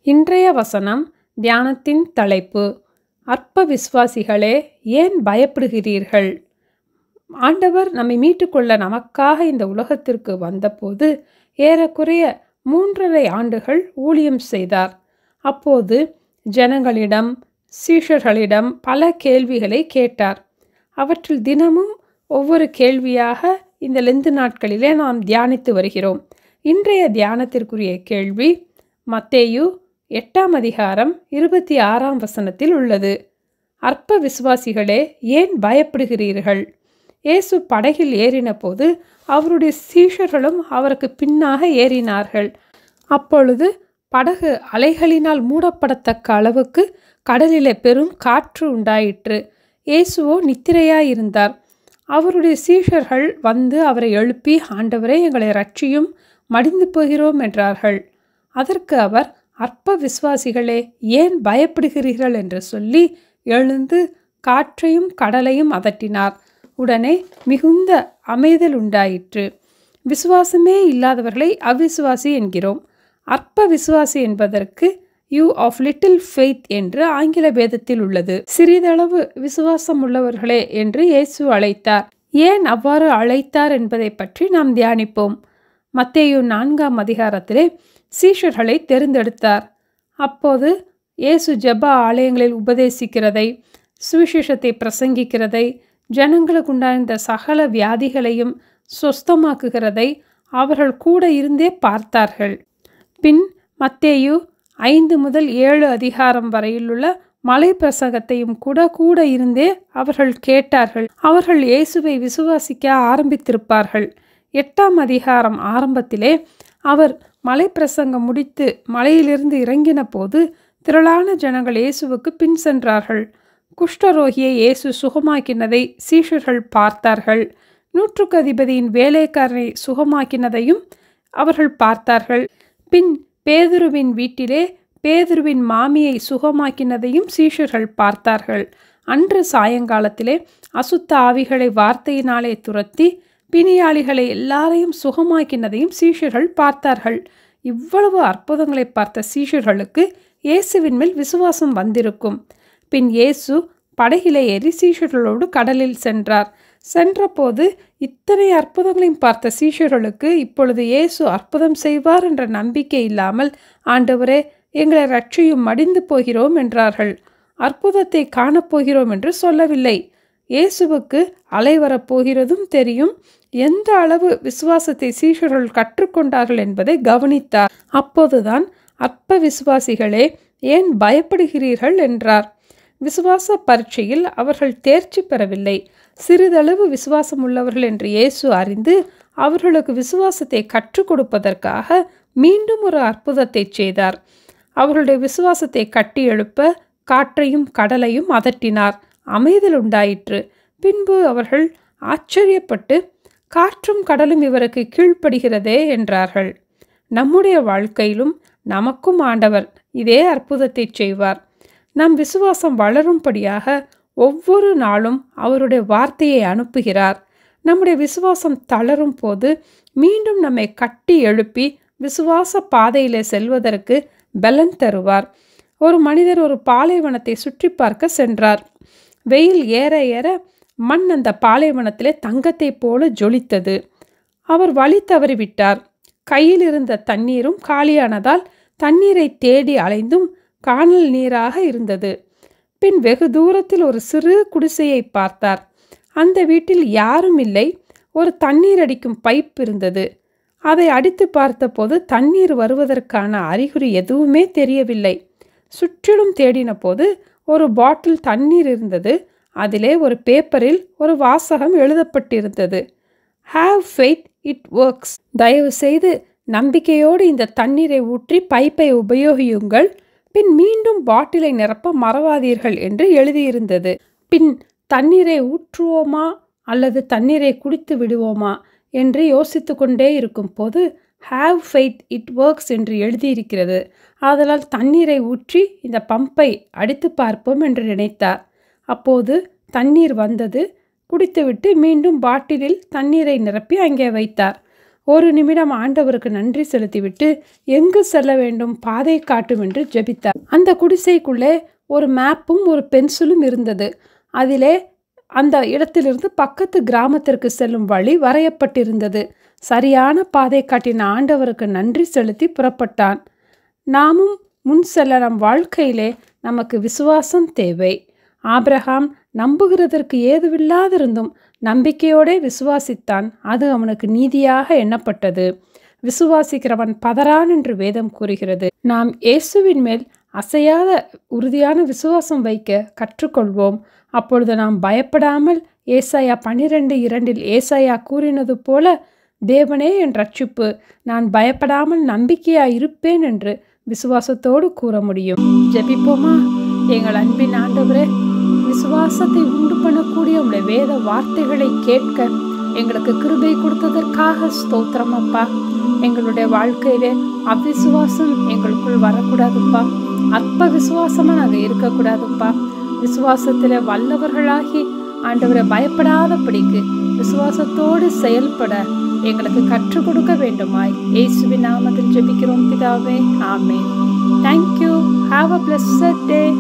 இன்றைய வசனம் தியானத்தின் தலைப்பு அற்ப விசுவாசிகளே ஏன் பயப்படுகிறீர்கள் ஆண்டவர் நம்மை மீட்டுக்கொள்ள நமக்காக இந்த உலகத்திற்கு வந்தபோது ஏறக்குறைய மூன்றரை ஆண்டுகள் ஊழியம் செய்தார் அப்போது ஜனங்களிடம் சீஷர்களிடம் பல கேள்விகளை கேட்டார் அவற்றில் தினமும் ஒவ்வொரு கேள்வியாக இந்த லெந்து நாட்களிலே நாம் தியானித்து வருகிறோம் இன்றைய தியானத்திற்குரிய கேள்வி மத்தேயு எட்டாம் அதிகாரம் இருபத்தி ஆறாம் வசனத்தில் உள்ளது அற்ப விசுவாசிகளே ஏன் பயப்படுகிறீர்கள் இயேசு படகில் ஏறின போது அவருடைய சீஷர்களும் அவருக்கு பின்னாக ஏறினார்கள் அப்பொழுது படகு அலைகளினால் மூடப்படத்தக்க அளவுக்கு கடலிலே பெரும் காற்று உண்டாயிற்று இயேசுவோ நித்திரையாயிருந்தார் அவருடைய சீஷர்கள் வந்து அவரை எழுப்பி ஆண்டவரே எங்களை ரட்சியும் மடிந்து போகிறோம் என்றார்கள் அதற்கு அவர் அற்ப விசுவாசிகளே ஏன் பயப்படுகிறீர்கள் என்று சொல்லி எழுந்து காற்றையும் கடலையும் அதட்டினார் உடனே மிகுந்த அமைதல் உண்டாயிற்று விசுவாசமே இல்லாதவர்களை அவிசுவாசி என்கிறோம் அற்ப விசுவாசி என்பதற்கு யூ ஆஃப் லிட்டில் ஃபெய்த் என்று ஆங்கில வேதத்தில் உள்ளது சிறிதளவு விசுவாசம் உள்ளவர்களே என்று இயேசு அழைத்தார் ஏன் அவ்வாறு அழைத்தார் என்பதை பற்றி நாம் தியானிப்போம் மத்தேயு நான்காம் அதிகாரத்திலே சீஷர்களை தெரிந்தெடுத்தார் அப்போது இயேசு ஜெப ஆலயங்களில் உபதேசிக்கிறதை சுவிசேஷத்தை பிரசங்கிக்கிறதை ஜனங்களுக்கு உண்டாயிருந்த சகல வியாதிகளையும் சொஸ்தமாக்குகிறதை அவர்கள் கூட இருந்தே பார்த்தார்கள் பின் மத்தேயு ஐந்து முதல் ஏழு அதிகாரம் வரையிலுள்ள மலை பிரசங்கத்தையும் கூட கூட இருந்தே அவர்கள் கேட்டார்கள் அவர்கள் இயேசுவை விசுவாசிக்க ஆரம்பித்திருப்பார்கள் எட்டாம் அதிகாரம் ஆரம்பத்திலே அவர் மலை பிரசங்கம் முடித்து மலையிலிருந்து இறங்கின போது திரளான ஜனங்கள் இயேசுவுக்கு பின் சென்றார்கள் குஷ்டரோகியை இயேசு சுகமாக்கினதை சீஷர்கள் பார்த்தார்கள் நூற்றுக்கு அதிபதியின் வேலைக்காரனை சுகமாக்கினதையும் அவர்கள் பார்த்தார்கள் பின் பேதுருவின் வீட்டிலே பேதுருவின் மாமியை சுகமாக்கினதையும் சீஷர்கள் பார்த்தார்கள் அன்று சாயங்காலத்திலே அசுத்த ஆவிகளை வார்த்தையினாலே துரத்தி பிணியாளிகளை எல்லாரையும் சுகமாக்கினதையும் சீஷர்கள் பார்த்தார்கள் இவ்வளவு அற்புதங்களை பார்த்த சீஷர்களுக்கு இயேசுவின் மேல் விசுவாசம் வந்திருக்கும் பின் இயேசு படகிலே ஏறி சீஷர்களோடு கடலில் சென்றார் சென்றபோது இத்தனை அற்புதங்களையும் பார்த்த சீஷர்களுக்கு இப்பொழுது இயேசு அற்புதம் செய்வார் என்ற நம்பிக்கை இல்லாமல் ஆண்டவரே எங்களை ரட்சியும் மடிந்து போகிறோம் என்றார்கள் அற்புதத்தை காணப்போகிறோம் என்று சொல்லவில்லை இயேசுவுக்கு அலை வரப்போகிறதும் தெரியும் எந்த அளவு விசுவாசத்தை சீஷர்கள் கற்றுக்கொண்டார்கள் என்பதை கவனித்தார் அப்போதுதான் அற்ப விசுவாசிகளே ஏன் பயப்படுகிறீர்கள் என்றார் விசுவாச பரீட்சையில் அவர்கள் தேர்ச்சி பெறவில்லை சிறிதளவு விசுவாசம் உள்ளவர்கள் என்று இயேசு அறிந்து அவர்களுக்கு விசுவாசத்தை கற்றுக் கொடுப்பதற்காக மீண்டும் ஒரு அற்புதத்தை செய்தார் அவர்களுடைய விசுவாசத்தை கட்டி எழுப்ப காற்றையும் கடலையும் அதட்டினார் அமைதல் உண்டாயிற்று பின்பு அவர்கள் ஆச்சரியப்பட்டு காற்றும் கடலும் இவருக்கு கீழ்ப்படுகிறதே என்றார்கள் நம்முடைய வாழ்க்கையிலும் நமக்கும் ஆண்டவர் இதே அற்புதத்தை செய்வார் நம் விசுவாசம் வளரும்படியாக ஒவ்வொரு நாளும் அவருடைய வார்த்தையை அனுப்புகிறார் நம்முடைய விசுவாசம் தளரும் போது மீண்டும் நம்மை கட்டி எழுப்பி விசுவாச பாதையிலே செல்வதற்கு பலன் தருவார் ஒரு மனிதர் ஒரு பாலைவனத்தை சுற்றி பார்க்க சென்றார் வெயில் ஏற ஏற மண் அந்த பாலைவனத்திலே தங்கத்தைப் போல ஜொலித்தது அவர் வழி தவறிவிட்டார் கையில் இருந்த தண்ணீரும் காலியானதால் தண்ணீரை தேடி அலைந்தும் காணல் நீராக இருந்தது பின் வெகு தூரத்தில் ஒரு சிறு குடிசையை பார்த்தார் அந்த வீட்டில் யாரும் இல்லை ஒரு தண்ணீர் அடிக்கும் பைப் இருந்தது அதை அடித்து பார்த்தபோது தண்ணீர் வருவதற்கான அறிகுறி எதுவுமே தெரியவில்லை சுற்றிலும் தேடின போது ஒரு பாட்டில் தண்ணீர் இருந்தது அதிலே ஒரு பேப்பரில் ஒரு வாசகம் எழுதப்பட்டிருந்தது ஹாவ் ஃபெய்த் இட் ஒர்க்ஸ் தயவு செய்து நம்பிக்கையோடு இந்த தண்ணீரை ஊற்றி பைப்பை உபயோகியுங்கள் பின் மீண்டும் பாட்டிலை நிரப்ப மறவாதீர்கள் என்று எழுதியிருந்தது பின் தண்ணீரை ஊற்றுவோமா அல்லது தண்ணீரை குடித்து விடுவோமா என்று யோசித்து கொண்டே இருக்கும் போது ஹாவ் ஃபெய்த் இட் ஒர்க்ஸ் என்று எழுதியிருக்கிறது ஆதலால் தண்ணீரை ஊற்றி இந்த பம்பை அடித்து பார்ப்போம் என்று நினைத்தார் அப்போது தண்ணீர் வந்தது குடித்துவிட்டு மீண்டும் பாட்டிலில் தண்ணீரை நிரப்பி அங்கே வைத்தார் ஒரு நிமிடம் ஆண்டவருக்கு நன்றி செலுத்திவிட்டு எங்கு செல்ல வேண்டும் பாதை காட்டும் என்று ஜெபித்தார் அந்த குடிசைக்குள்ளே ஒரு மேப்பும் ஒரு பென்சிலும் இருந்தது அதிலே அந்த இடத்திலிருந்து பக்கத்து கிராமத்திற்கு செல்லும் வழி வரையப்பட்டிருந்தது சரியான பாதை காட்டின ஆண்டவருக்கு நன்றி செலுத்தி புறப்பட்டான் நாமும் முன் செல்ல நம் வாழ்க்கையிலே நமக்கு விசுவாசம் தேவை ஆபிரகாம் நம்புகிறதற்கு ஏதுவில்லாதிருந்தும் நம்பிக்கையோடே விசுவாசித்தான் அது அவனுக்கு நீதியாக எண்ணப்பட்டது விசுவாசிக்கிறவன் பதறான் என்று வேதம் கூறுகிறது நாம் இயேசுவின் மேல் அசையாத உறுதியான விசுவாசம் வைக்க கற்றுக்கொள்வோம் அப்பொழுது நாம் பயப்படாமல் ஏசாயா பனிரெண்டு இரண்டில் ஏசாயா கூறினது போல தேவனே என் ரட்சிப்பு நான் பயப்படாமல் நம்பிக்கையாய் இருப்பேன் என்று விசுவாசத்தோடு கூற முடியும் ஜெபிப்போமா எங்கள் அன்பின் ஆண்டவரே விசுவாசத்தை உண்டு பண்ணக்கூடிய உடைய வேத வார்த்தைகளை கேட்க எங்களுக்கு கிருபை கொடுத்ததற்காக ஸ்தோத்திரம் அப்பா எங்களுடைய வாழ்க்கையிலே அவ்விசுவாசம் எங்களுக்குள் வரக்கூடாதுப்பா அற்ப விசுவாசமா நாங்கள் இருக்கக்கூடாதுப்பா விசுவாசத்தில் வல்லவர்களாகி ஆண்டவரை பயப்படாதபடிக்கு விசுவாசத்தோடு செயல்பட எங்களுக்கு கற்றுக் கொடுக்க வேண்டுமாய் இயேசுவின் நாமத்தில் ஜெபிக்கிறோம் பிதாவே ஆமே thank you have a blessed day